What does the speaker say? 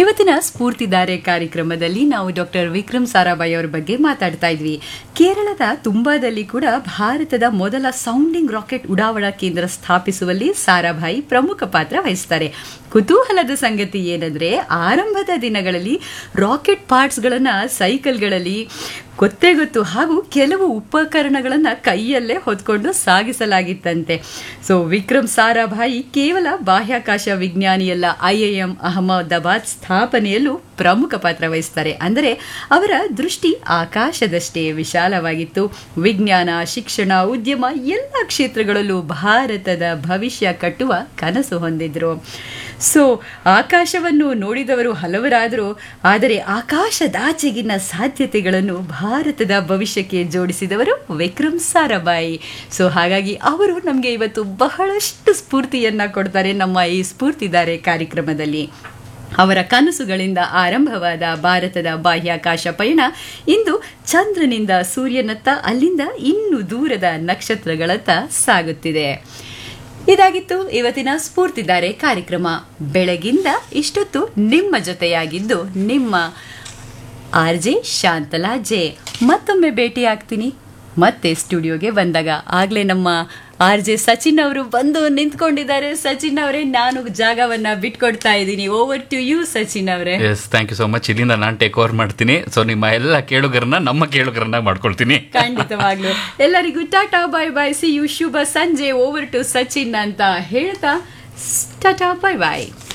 ಇವತ್ತಿನ ಸ್ಫೂರ್ತಿದಾರೆ ಕಾರ್ಯಕ್ರಮದಲ್ಲಿ ನಾವು ಡಾಕ್ಟರ್ ವಿಕ್ರಮ್ ಸಾರಾಭಾಯಿ ಅವರ ಬಗ್ಗೆ ಮಾತಾಡ್ತಾ ಇದ್ವಿ ಕೇರಳದ ತುಂಬಾದಲ್ಲಿ ಕೂಡ ಭಾರತದ ಮೊದಲ ಸೌಂಡಿಂಗ್ ರಾಕೆಟ್ ಉಡಾವಣಾ ಕೇಂದ್ರ ಸ್ಥಾಪಿಸುವಲ್ಲಿ ಸಾರಾಭಾಯಿ ಪ್ರಮುಖ ಪಾತ್ರ ವಹಿಸ್ತಾರೆ ಕುತೂಹಲದ ಸಂಗತಿ ಏನಂದ್ರೆ ಆರಂಭದ ದಿನಗಳಲ್ಲಿ ರಾಕೆಟ್ ಪಾರ್ಟ್ಸ್ಗಳನ್ನ ಸೈಕಲ್ಗಳಲ್ಲಿ ಗೊತ್ತೇ ಗೊತ್ತು ಹಾಗೂ ಕೆಲವು ಉಪಕರಣಗಳನ್ನ ಕೈಯಲ್ಲೇ ಹೊತ್ಕೊಂಡು ಸಾಗಿಸಲಾಗಿತ್ತಂತೆ ಸೊ ವಿಕ್ರಮ್ ಸಾರಾಭಾಯಿ ಕೇವಲ ಬಾಹ್ಯಾಕಾಶ ವಿಜ್ಞಾನಿಯಲ್ಲ ಐಐಎಂ ಅಹಮದಾಬಾದ್ ಸ್ಥಾಪನೆಯಲ್ಲೂ ಪ್ರಮುಖ ಪಾತ್ರ ವಹಿಸ್ತಾರೆ ಅಂದರೆ ಅವರ ದೃಷ್ಟಿ ಆಕಾಶದಷ್ಟೇ ವಿಶಾಲವಾಗಿತ್ತು ವಿಜ್ಞಾನ ಶಿಕ್ಷಣ ಉದ್ಯಮ ಎಲ್ಲ ಕ್ಷೇತ್ರಗಳಲ್ಲೂ ಭಾರತದ ಭವಿಷ್ಯ ಕಟ್ಟುವ ಕನಸು ಹೊಂದಿದ್ರು ಸೊ ಆಕಾಶವನ್ನು ನೋಡಿದವರು ಹಲವರಾದರೂ ಆದರೆ ಆಕಾಶದಾಚೆಗಿನ ಸಾಧ್ಯತೆಗಳನ್ನು ಭಾರತದ ಭವಿಷ್ಯಕ್ಕೆ ಜೋಡಿಸಿದವರು ವಿಕ್ರಮ್ ಸಾರಾಭಾಯಿ ಸೊ ಹಾಗಾಗಿ ಅವರು ನಮಗೆ ಇವತ್ತು ಬಹಳಷ್ಟು ಸ್ಫೂರ್ತಿಯನ್ನ ಕೊಡ್ತಾರೆ ನಮ್ಮ ಈ ಸ್ಫೂರ್ತಿದಾರೆ ಕಾರ್ಯಕ್ರಮದಲ್ಲಿ ಅವರ ಕನಸುಗಳಿಂದ ಆರಂಭವಾದ ಭಾರತದ ಬಾಹ್ಯಾಕಾಶ ಪಯಣ ಇಂದು ಚಂದ್ರನಿಂದ ಸೂರ್ಯನತ್ತ ಅಲ್ಲಿಂದ ಇನ್ನು ದೂರದ ನಕ್ಷತ್ರಗಳತ್ತ ಸಾಗುತ್ತಿದೆ ಇದಾಗಿತ್ತು ಇವತ್ತಿನ ಸ್ಫೂರ್ತಿದಾರೆ ಕಾರ್ಯಕ್ರಮ ಬೆಳಗಿಂದ ಇಷ್ಟೊತ್ತು ನಿಮ್ಮ ಜೊತೆಯಾಗಿದ್ದು ನಿಮ್ಮ ಆರ್ ಜೆ ಶಾಂತಲಾ ಜೆ ಮತ್ತೊಮ್ಮೆ ಭೇಟಿ ಆಗ್ತೀನಿ ಮತ್ತೆ ಸ್ಟುಡಿಯೋಗೆ ಬಂದಾಗ ಆಗ್ಲೇ ನಮ್ಮ ಆರ್ ಜೆ ಸಚಿನ್ ಅವರು ಬಂದು ನಿಂತ್ಕೊಂಡಿದ್ದಾರೆ ಸಚಿನ್ ಅವರೇ ನಾನು ಜಾಗವನ್ನ ಬಿಟ್ಕೊಡ್ತಾ ಇದ್ದೀನಿ ಓವರ್ ಟು ಯು ಸಚಿನ್ ಅವರೇ yes thank you so much ಇಲ್ಲಿಂದ ನಾನು ಟೇಕ್ ಓವರ್ ಮಾಡ್ತೀನಿ ಸೊ ನಿಮ್ಮ ಎಲ್ಲ ಕೇಳುಗರನ್ನ ನಮ್ಮ ಕೇಳುಗರನ್ನ ಮಾಡ್ಕೊಳ್ತೀನಿ ಖಂಡಿತವಾಗ್ಲು ಎಲ್ಲರಿಗೂ ಟಾಟಾ ಬಾಯ್ ಬಾಯ್ ಸಿ ಯು ಶುಭ ಸಂಜೆ ಓವರ್ ಟು ಸಚಿನ್ ಅಂತ ಹೇಳ್ತಾ ಟಾಟಾ ಬಾಯ್ ಬಾಯ್